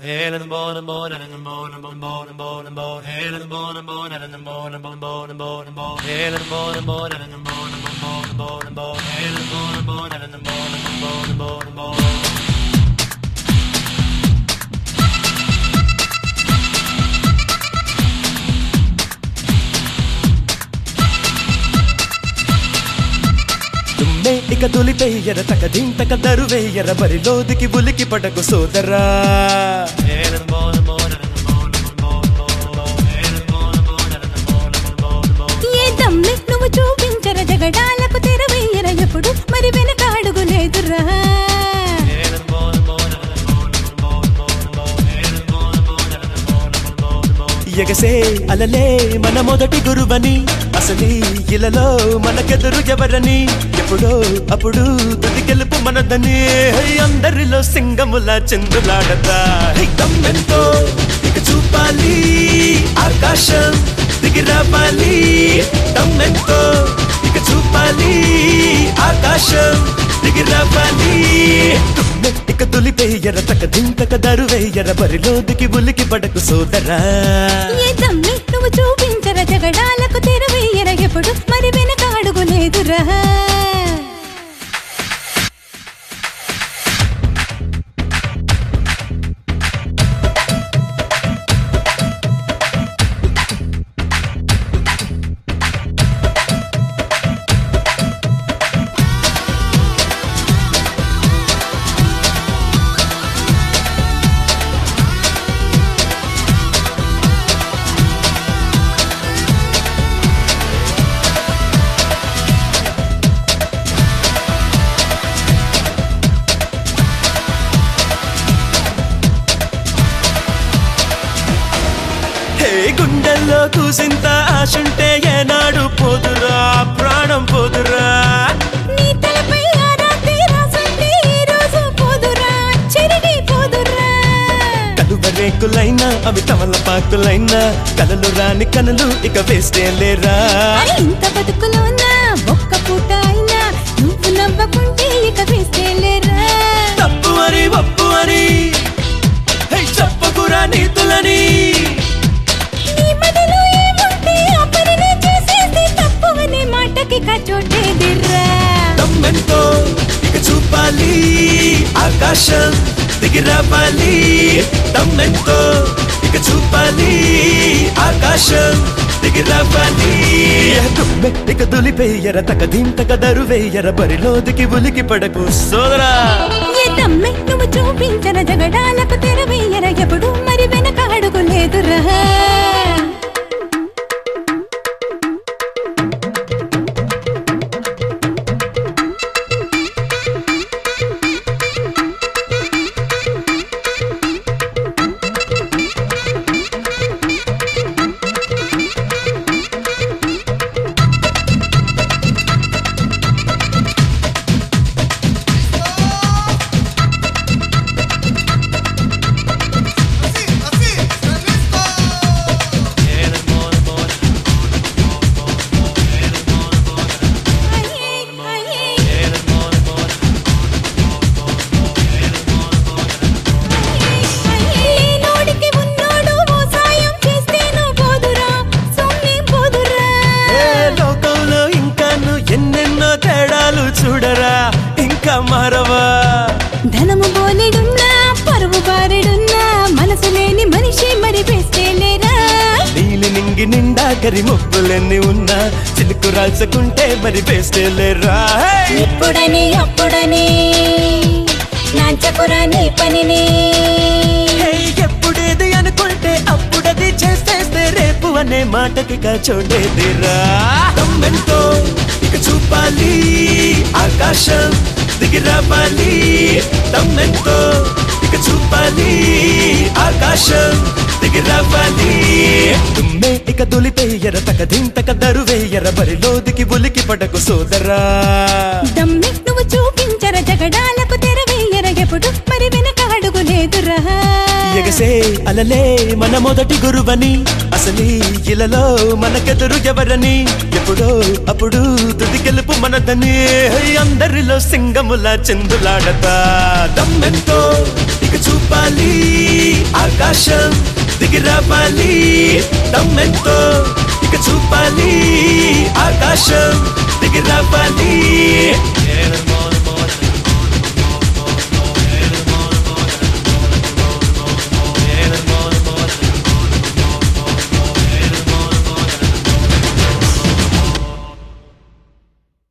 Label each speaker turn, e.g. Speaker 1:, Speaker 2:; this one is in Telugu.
Speaker 1: Hail in the morning, morning, in the morning, morning, morning, morning, morning. Hail in the morning, morning, in the morning, morning, morning, morning, morning. Hail in the morning, morning, in the morning, morning, morning, morning, morning. Hail in the morning, morning, in the morning, morning, morning, morning.
Speaker 2: తుమ్మే ఇక తొలిపేయర తక దింతక దరువేయర బరిలోదికి ఉలికి పడకు సోదరా
Speaker 1: Hail in the morning, morning, in the morning, morning, morning, morning. Hail in the morning, morning, in the morning, morning, morning.
Speaker 3: ఏ దమ్మె నువ్వు చూపించర జగడాలకు తెరవేయర ఎప్పుడు మరి వెనకాడుగు లేదురా
Speaker 1: Hail in the morning, morning, in the morning, morning, morning, morning. Hail in the morning, morning, in the morning, morning, morning.
Speaker 2: ఎగసే అలలే మన మొదటి గురువని అసలీ ఇలలో మనకెదురు ఎవరని ఎప్పుడో అప్పుడు తుది గెలుపు మనదని హై, అందరిలో సింగముల చంద్రులాడతా హై, దమ్మెంతో ఇక చూపాలి ఆకాశం దిగి రావాలి దమ్మెంతో ఇక చూపాలి ఆకాశం దిగి రావాలి తుమ్మె ఇక తులిపేయర తక దింతక దరువేయర బరిలో దిగి ఉలికి పడకు సోదరా
Speaker 3: ఏ దమ్మె నువ్వు చూపించర జగడాలకు తెరవేయర ఎప్పుడు మరి వెనకాడుగు లేదురా
Speaker 2: హే గుండెల్లో కూసింత ఆశుంటే ఏనాడు పోదురా ప్రాణం పోదురా
Speaker 3: నీ తలపై ఆ రాత్రి రాసుంటే ఈ రోజు పోదురా చెరిగి పోదురా
Speaker 2: కలువ రేకులైనా అవి తమలపాకులైనా కలలు రాని కనులు ఇక వేస్తే లేరా
Speaker 3: అరే ఇంత బతుకులోనా ఒక్క పూట అయినా నువ్వు నవ్వకుంటే ఇక వేస్తే లేరా
Speaker 2: తప్పు అని ఒప్పు అని హే చెప్పకురా నీతులని
Speaker 3: నీ మదిలో ఏముంటే ఆ పనినే చేసేస్తే తప్పు అనే మాటకి కచోటేదిరా
Speaker 2: దమ్మెంతో ఇక చూపాలి ఆకాశం దిగి రావాలి దమ్మెంతో ఇక చూపాలి ఆకాశం దిగి రావాలి దుమ్మె ఇక దులిపేయర తక దింతక దరువేయర బరిలో దిగి ఉలికి పడకు సోదరా
Speaker 3: ఏ తమ్మె నువ్వు చూపించన జగడాలకు తెరవేయర ఎప్పుడు మరి వెనక అడుగు లేదురా
Speaker 4: Así, así, ¿están listos?
Speaker 1: Hail in the morning, morning, in the morning, morning, morning, morning. Hail in the morning, morning, in the morning, morning, morning. Hail in the morning, morning, in the morning, morning, morning. Hail in the morning, morning, in the morning.
Speaker 3: లేనోడికి ఉన్నోడు ఓ సాయం చేస్తేను పోదురా సొమ్మే పోదురా
Speaker 2: ఏ లోకంలో ఇంకాను ఎన్నెన్నో తేడాలు చూడరా ఇంకా మారవా
Speaker 3: ధనము బోలెడున్నా పరువు బారెడున్నా మనసు లేని మనిషి మరి వేస్తే లేరా
Speaker 2: నీలి నింగి నిండా కరి మొప్పులన్నీ ఉన్నా చిలుకు రాల్చుకుంటే మరి వేస్తే లేరా హే!
Speaker 3: ఇప్పుడని అప్పుడని నాంచకురా నీ పనిని
Speaker 2: హే, ఎప్పుడేది అనుకుంటే అప్పుడది చేసేస్తే రేపు అనే మాటకి చోటేదిరా దమ్మెంతో ఇక చూపాలి ఆకాశం దిగి రావాలి దమ్మెంతో ఇక చూపాలి ఆకాశం దిగి రావాలి తుమ్మే ఇక దులిపేయర తక దింతక దరువేయర బరిలో దిగి ఉలికి పడకు సోదరా
Speaker 3: దమ్మి నువ్వు చూపించర జగడాలకు తెరవేయర ఎప్పుడు మరి వెనక అడుగు లేదురా
Speaker 2: ఎగసే అలలే మన మొదటి గురువని అసలీ ఇలలో మనకెదురు ఎవరని ఎప్పుడో అప్పుడు తుది గెలుపు మనదని హై, అందరిలో సింగముల చందులాడతా దమ్మెంతో ఇక చూపాలి ఆకాశం దిగిరావాలి దమ్మెంతో ఇక చూపాలి ఆకాశం దిగిరావాలి